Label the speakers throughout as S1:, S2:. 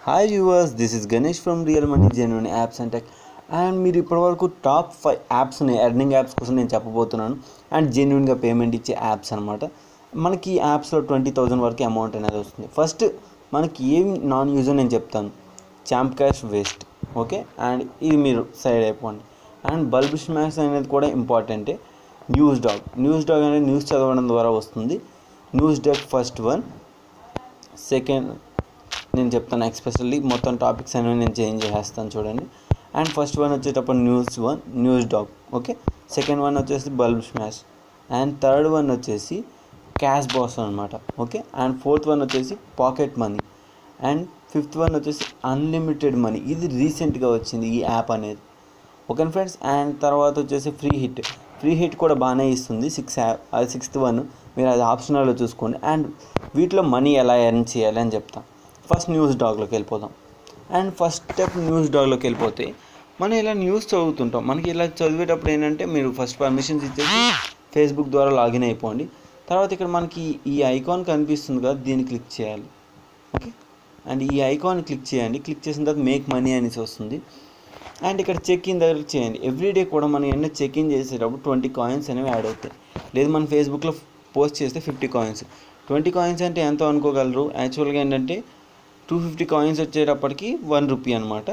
S1: Hi viewers this is Ganesh from real money genuine apps and tech and మీరు ఇప్పటివరకు top five apps ఉన్నాయి earning apps కోసం నేను చెప్పబోతున్నాను అండ్ జెన్యున్గా పేమెంట్ ఇచ్చే యాప్స్ అనమాట మనకి ఈ యాప్స్లో ట్వంటీ థౌజండ్ వరకు అమౌంట్ అనేది వస్తుంది ఫస్ట్ మనకి ఏమి నాన్ యూజ్ నేను చెప్తాను champ cash waste okay and ఇది మీరు సైడ్ అయిపోండి అండ్ బల్బ్ స్మాష్ అనేది కూడా ఇంపార్టెంటే న్యూస్ డాగ్ న్యూస్ డాగ్ అనేది న్యూస్ చదవడం ద్వారా వస్తుంది news dog first one second నేను చెప్తాను ఎక్స్పెషల్లీ మొత్తం టాపిక్స్ అనేవి నేను చేంజ్ చేసేస్తాను చూడండి అండ్ ఫస్ట్ వన్ వచ్చేటప్పుడు news one news dog okay second one వచ్చేసి bulb smash and third one వచ్చేసి క్యాష్ బాస్ అనమాట ఓకే అండ్ ఫోర్త్ వన్ వచ్చేసి pocket money and fifth one వచ్చేసి అన్లిమిటెడ్ మనీ ఇది రీసెంట్గా వచ్చింది ఈ యాప్ అనేది ఓకే ఫ్రెండ్స్ అండ్ తర్వాత వచ్చేసి ఫ్రీ హిట్ ఫ్రీ హిట్ కూడా బాగానే ఇస్తుంది సిక్స్ యాప్ అది సిక్స్త్ వన్ మీరు అది ఆప్షనల్లో చూసుకోండి అండ్ వీటిలో మనీ ఎలా ఎర్న్ చేయాలి అని చెప్తాం ఫస్ట్ న్యూస్ డాగ్లోకి వెళ్ళిపోదాం అండ్ ఫస్ట్ స్టెప్ న్యూస్ డాగ్లోకి వెళ్ళిపోతే మనం ఇలా న్యూస్ చదువుతుంటాం మనకి ఇలా చదివేటప్పుడు ఏంటంటే మీరు ఫస్ట్ పర్మిషన్స్ ఇచ్చేసి ఫేస్బుక్ ద్వారా లాగిన్ అయిపోండి తర్వాత ఇక్కడ మనకి ఈ ఐకాన్ కనిపిస్తుంది కదా దీన్ని క్లిక్ చేయాలి ఓకే అండ్ ఈ ఐకాన్ క్లిక్ చేయండి క్లిక్ చేసిన తర్వాత మేక్ మనీ అనేసి వస్తుంది అండ్ ఇక్కడ చెక్ ఇన్ దగ్గర చేయండి ఎవ్రీడే కూడా మనం ఎన్నో చెక్ ఇన్ చేసేటప్పుడు ట్వంటీ కాయిన్స్ అనేవి యాడ్ అవుతాయి లేదు మన ఫేస్బుక్లో పోస్ట్ చేస్తే ఫిఫ్టీ కాయిన్స్ ట్వంటీ కాయిన్స్ అంటే ఎంతో అనుకోగలరు యాక్చువల్గా ఏంటంటే టూ ఫిఫ్టీ కాయిన్స్ వచ్చేటప్పటికి వన్ రూపీ అనమాట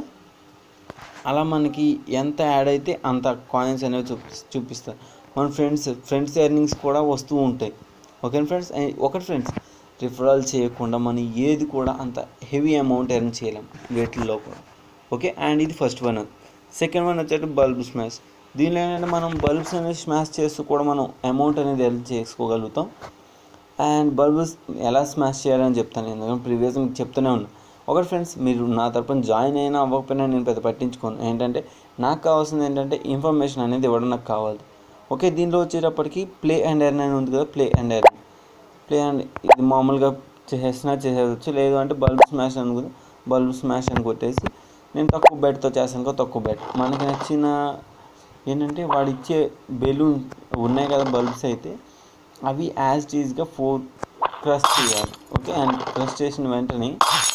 S1: అలా మనకి ఎంత యాడ్ అయితే అంత కాయిన్స్ అనేవి చూపి చూపిస్తారు మన ఫ్రెండ్స్ ఫ్రెండ్స్ ఎర్నింగ్స్ కూడా వస్తూ ఉంటాయి ఓకే ఫ్రెండ్స్ ఒకటి ఫ్రెండ్స్ రిఫరల్ చేయకుండా మనం ఏది కూడా అంత హెవీ అమౌంట్ ఎర్న్ చేయలేం వీటిల్లో కూడా ఓకే అండ్ ఇది ఫస్ట్ వన్ సెకండ్ వన్ వచ్చేసి బల్బ్ స్మాష్ దీనిలో ఏంటంటే మనం బల్బ్స్ అనేది స్మాష్ చేస్తూ కూడా మనం అమౌంట్ అనేది ఎర్న్ చేసుకోగలుగుతాం అండ్ బల్బ్స్ ఎలా స్మాష్ చేయాలని చెప్తాను ఎందుకంటే ప్రీవియస్ మీకు చెప్తూనే ఉన్నా ఒకటి ఫ్రెండ్స్ మీరు నా తరపున జాయిన్ అయినా అవ్వకపోయినా నేను పెద్ద పట్టించుకోను ఏంటంటే నాకు కావాల్సింది ఏంటంటే ఇన్ఫర్మేషన్ అనేది ఇవ్వడం నాకు కావాలి ఓకే దీనిలో వచ్చేటప్పటికి ప్లే అండ్ ఎర్న్ అని ఉంది కదా play and earn play and ఇది మామూలుగా చేసినా చేసేయచ్చు లేదు అంటే బల్బ్ స్మాష్ అని కూడా బల్బ్ స్మాష్ అని కొట్టేసి నేను తక్కువ బెడ్తో చేశాను కదా తక్కువ బెడ్ మనకి నచ్చిన ఏంటంటే వాడు ఇచ్చే బెలూన్ ఉన్నాయి కదా బల్బ్స్ అయితే అవి యాజ్ టీజ్గా ఫోర్ క్రష్ చేయాలి ఓకే అండ్ క్రష్ చేసిన వెంటనే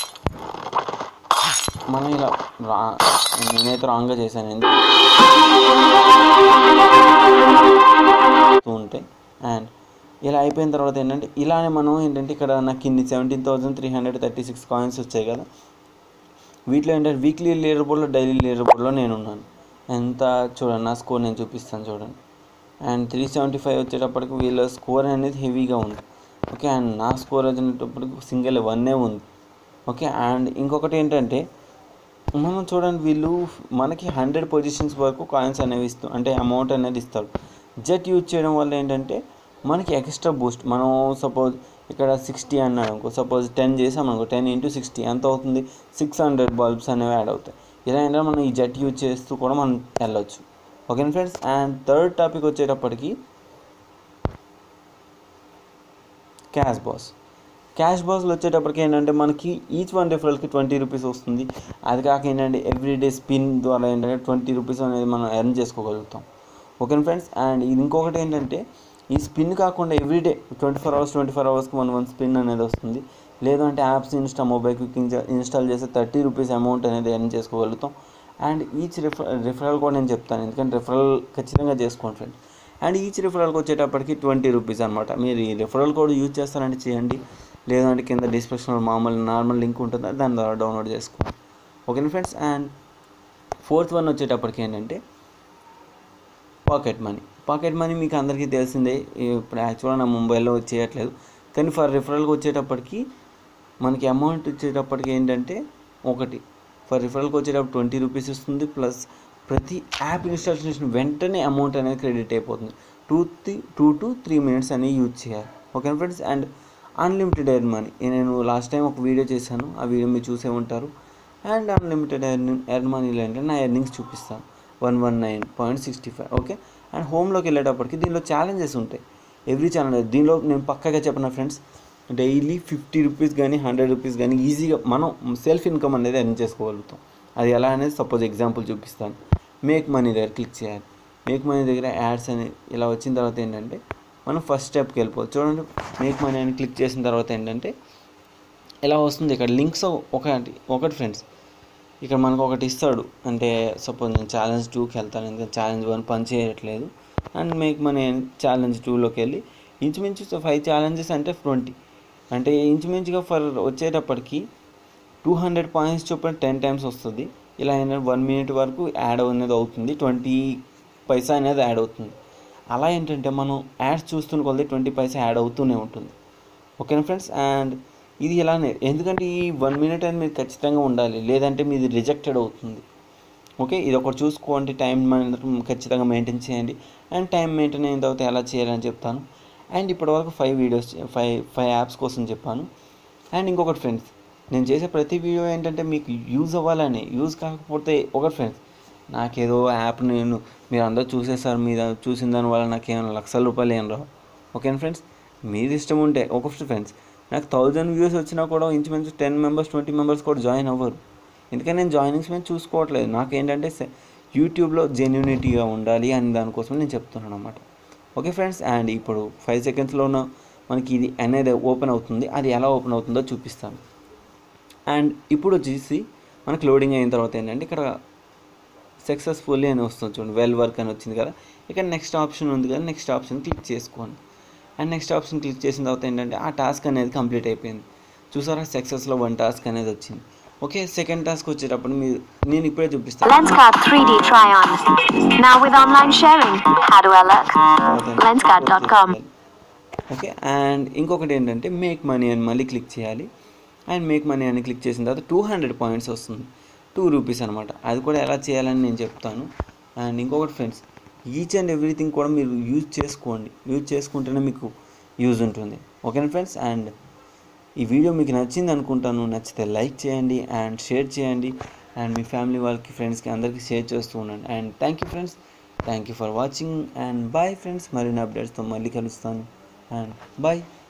S1: మనం ఇలా రా నేనైతే రాంగ్గా చేశాను ఎందుకు ఉంటాయి అండ్ ఇలా అయిపోయిన తర్వాత ఏంటంటే ఇలానే మనం ఏంటంటే ఇక్కడ నాకు ఇన్ని seventeen thousand three hundred thirty six coins వచ్చాయి కదా వీటిలో ఏంటంటే వీక్లీ లీడర్ బోర్డ్లో డైలీ లీడర్ బోర్డ్లో నేను ఉన్నాను ఎంత చూడండి నా స్కోర్ నేను చూపిస్తాను చూడండి అండ్ త్రీ సెవెంటీ ఫైవ్ వచ్చేటప్పటికి వీళ్ళ స్కోర్ అనేది హెవీగా ఉంది ఓకే అండ్ నా స్కోర్ వచ్చేటప్పటికి సింగిల్ వన్నే ఉంది ఓకే అండ్ ఇంకొకటి ఏంటంటే మనం చూడండి వీళ్ళు మనకి హండ్రెడ్ పొజిషన్స్ వరకు కాయిన్స్ అనేవి ఇస్తూ అంటే అమౌంట్ అనేది ఇస్తారు జెట్ యూజ్ చేయడం వల్ల ఏంటంటే మనకి ఎక్స్ట్రా బూస్ట్ మనం సపోజ్ ఇక్కడ సిక్స్టీ అన్నాడు అనుకో సపోజ్ టెన్ చేసాం అనుకో టెన్ ఇంటూ సిక్స్టీ ఎంత అవుతుంది సిక్స్ హండ్రెడ్ బల్బ్స్ అనేవి యాడ్ అవుతాయి ఇలా ఏంటంటే మనం ఈ జెట్ యూజ్ చేస్తూ కూడా మనం వెళ్ళొచ్చు okay friends and third topic వచ్చేటప్పటికి క్యాష్ బాస్ క్యాష్ బాక్స్లో వచ్చేటప్పటికి ఏంటంటే మనకి ఈచ్ వన్ రిఫరల్కి ట్వంటీ రూపీస్ వస్తుంది అది కాక ఏంటంటే ఎవ్రీడే స్పిన్ ద్వారా ఏంటంటే ట్వంటీ రూపీస్ అనేది మనం ఎర్న్ చేసుకోగలుగుతాం ఓకే ఫ్రెండ్స్ అండ్ ఇది ఇంకొకటి ఏంటంటే ఈ స్పిన్ కాకుండా everyday twenty four hours twenty four అవర్స్కి వన్ వన్ స్పిన్ అనేది వస్తుంది లేదంటే apps insta mobile quick install చేస్తే థర్టీ రూపీస్ అమౌంట్ అనేది ఎర్న్ చేసుకోగలుగుతాం అండ్ ఈచ్ రిఫర్ రిఫరల్ కూడా నేను చెప్తాను ఎందుకంటే రిఫరల్ ఖచ్చితంగా చేసుకోండి ఫ్రెండ్ అండ్ ఈచ్ రిఫరల్కి వచ్చేటప్పటికి ట్వంటీ రూపీస్ అనమాట మీరు ఈ రిఫరల్ కోడ్ యూజ్ చేస్తారంటే చేయండి లేదంటే కింద డిస్క్రిప్షన్లో మామూలు నార్మల్ లింక్ ఉంటుంది దాని ద్వారా డౌన్లోడ్ చేసుకోండి okay friends and fourth one వచ్చేటప్పటికి ఏంటంటే పాకెట్ మనీ పాకెట్ మనీ మీకు అందరికీ తెలిసిందే ఇప్పుడు యాక్చువల్గా నా ముంబైలో చేయట్లేదు కానీ ఫర్ రిఫరల్కి వచ్చేటప్పటికి మనకి అమౌంట్ వచ్చేటప్పటికి ఏంటంటే ఒకటి ఫర్ రిఫరల్కి వచ్చేటప్పుడు ట్వంటీ రూపీస్ ఇస్తుంది ప్లస్ ప్రతి యాప్ ఇన్స్టాల్ చేసిన వెంటనే అమౌంట్ అనేది క్రెడిట్ అయిపోతుంది two three two to three minutes అనేవి యూజ్ చేయాలి okay friends and unlimited air money నేను లాస్ట్ టైం ఒక వీడియో చేశాను ఆ వీడియో మీరు చూసే ఉంటారు అండ్ అన్లిమిటెడ్ ఎయిర్ ఎయిర్ మనీలో ఏంటంటే నా ఎర్నింగ్స్ చూపిస్తాను one one nine point sixty five okay and హోమ్లోకి వెళ్ళేటప్పటికి దీనిలో ఛాలెంజెస్ ఉంటాయి ఎవ్రీ ఛాలెంజ్ దీనిలో నేను పక్కగా చెప్పిన ఫ్రెండ్స్ డైలీ ఫిఫ్టీ రూపీస్ కానీ హండ్రెడ్ రూపీస్ కానీ ఈజీగా మనం సెల్ఫ్ ఇన్కమ్ అనేది ఎర్న్ చేసుకోగలుగుతాం అది ఎలా అనేది సపోజ్ ఎగ్జాంపుల్ చూపిస్తాను మేక్ మనీ దగ్గర క్లిక్ చేయాలి మేక్ మనీ దగ్గర యాడ్స్ అని ఇలా వచ్చిన తర్వాత ఏంటంటే మనం ఫస్ట్ స్టెప్కి వెళ్ళిపోవచ్చు చూడండి మేక్ మనీ అని క్లిక్ చేసిన తర్వాత ఏంటంటే ఇలా వస్తుంది ఇక్కడ లింక్స్ ఒకటి ఒకటి ఫ్రెండ్స్ ఇక్కడ మనకు ఒకటి ఇస్తాడు అంటే సపోజ్ నేను ఛాలెంజ్ టూకి వెళ్తాను ఎందుకంటే ఛాలెంజ్ వన్ పని చేయట్లేదు అండ్ మేక్ మనీ ఛాలెంజ్ టూలోకి వెళ్ళి ఇంచుమించు ఫైవ్ ఛాలెంజెస్ అంటే ట్వంటీ అంటే ఇంచుమించుగా ఫర్ వచ్చేటప్పటికి టూ హండ్రెడ్ పాయింట్స్ చొప్పున టెన్ టైమ్స్ వస్తుంది ఇలా అయినా వన్ మినిట్ వరకు యాడ్ అనేది అవుతుంది ట్వంటీ పైసా అనేది యాడ్ అవుతుంది అలా ఏంటంటే మనం యాడ్స్ చూస్తున్న కొద్దీ ట్వంటీ పైసా యాడ్ అవుతూనే ఉంటుంది ఓకేనా ఫ్రెండ్స్ అండ్ ఇది ఇలానే ఎందుకంటే ఈ వన్ మినిట్ అనేది మీరు ఖచ్చితంగా ఉండాలి లేదంటే మీది రిజెక్టెడ్ అవుతుంది ఓకే ఇది ఒకటి చూసుకోండి టైం ఖచ్చితంగా మెయింటైన్ చేయండి అండ్ టైం మెయింటైన్ అయిన తర్వాత ఎలా చేయాలని చెప్తాను అండ్ ఇప్పటివరకు five videos five five apps కోసం చెప్పాను అండ్ ఇంకొకటి ఫ్రెండ్స్ నేను చేసే ప్రతి వీడియో ఏంటంటే మీకు యూజ్ అవ్వాలని యూజ్ కాకపోతే ఒకటి ఫ్రెండ్స్ నాకేదో యాప్ నేను మీరు అందరూ చూసేసారు మీద చూసిన దానివల్ల నాకు ఏమైనా లక్షల రూపాయలు ఏం రావు ఓకేనా ఫ్రెండ్స్ మీది ఇష్టం ఉంటే ఒక ఫ్రెండ్స్ నాకు థౌజండ్ వ్యూస్ వచ్చినా కూడా ఇంచుమించు టెన్ మెంబర్స్ ట్వంటీ మెంబర్స్ కూడా జాయిన్ అవ్వరు ఎందుకంటే నేను జాయినింగ్స్ మీద చూసుకోవట్లేదు నాకు ఏంటంటే సె- యూట్యూబ్లో జెన్యూనిటీగా ఉండాలి అని దానికోసం నేను చెప్తున్నాను అనమాట ఓకే ఫ్రెండ్స్ అండ్ ఇప్పుడు ఫైవ్ సెకండ్స్లో ఉన్న మనకి ఇది అనేది ఓపెన్ అవుతుంది అది ఎలా ఓపెన్ అవుతుందో చూపిస్తాను అండ్ ఇప్పుడు వచ్చేసి మనకి లోడింగ్ అయిన తర్వాత ఏంటంటే ఇక్కడ సక్సెస్ఫుల్లీ అని వస్తుంది చూడండి వెల్ వర్క్ అని వచ్చింది కదా ఇక్కడ నెక్స్ట్ ఆప్షన్ ఉంది కదా నెక్స్ట్ ఆప్షన్ క్లిక్ చేసుకోండి అండ్ నెక్స్ట్ ఆప్షన్ క్లిక్ చేసిన తర్వాత ఏంటంటే ఆ టాస్క్ అనేది కంప్లీట్ అయిపోయింది చూసారా సక్సెస్లో వన్ టాస్క్ అనేది వచ్చింది ఓకే సెకండ్ టాస్క్ వచ్చేటప్పుడు మీరు నేను ఇప్పుడే చూపిస్తాను
S2: Lenscard 3D try-on. Now with online sharing. How do I look? Lenscard.com.
S1: Okay and ఇంకొకటి ఏంటంటే మేక్ మనీ అని మళ్ళీ క్లిక్ చేయాలి అండ్ మేక్ మనీ అని క్లిక్ చేసిన తర్వాత టూ హండ్రెడ్ పాయింట్స్ వస్తుంది టూ రూపీస్ అనమాట అది కూడా ఎలా చేయాలని నేను చెప్తాను అండ్ ఇంకొకటి ఫ్రెండ్స్ ఈచ్ అండ్ ఎవ్రీథింగ్ కూడా మీరు యూజ్ చేసుకోండి యూజ్ చేసుకుంటేనే మీకు యూజ్ ఉంటుంది ఓకేనా ఫ్రెండ్స్ అండ్ ఈ వీడియో మీకు నచ్చింది అనుకుంటాను నచ్చితే లైక్ చేయండి అండ్ షేర్ చేయండి అండ్ మీ ఫ్యామిలీ వాళ్ళకి ఫ్రెండ్స్కి అందరికీ షేర్ చేస్తూ ఉండండి and thank you friends thank you for watching and bye friends మరిన్ని అప్డేట్స్తో మళ్ళీ కలుస్తాను అండ్ బాయ్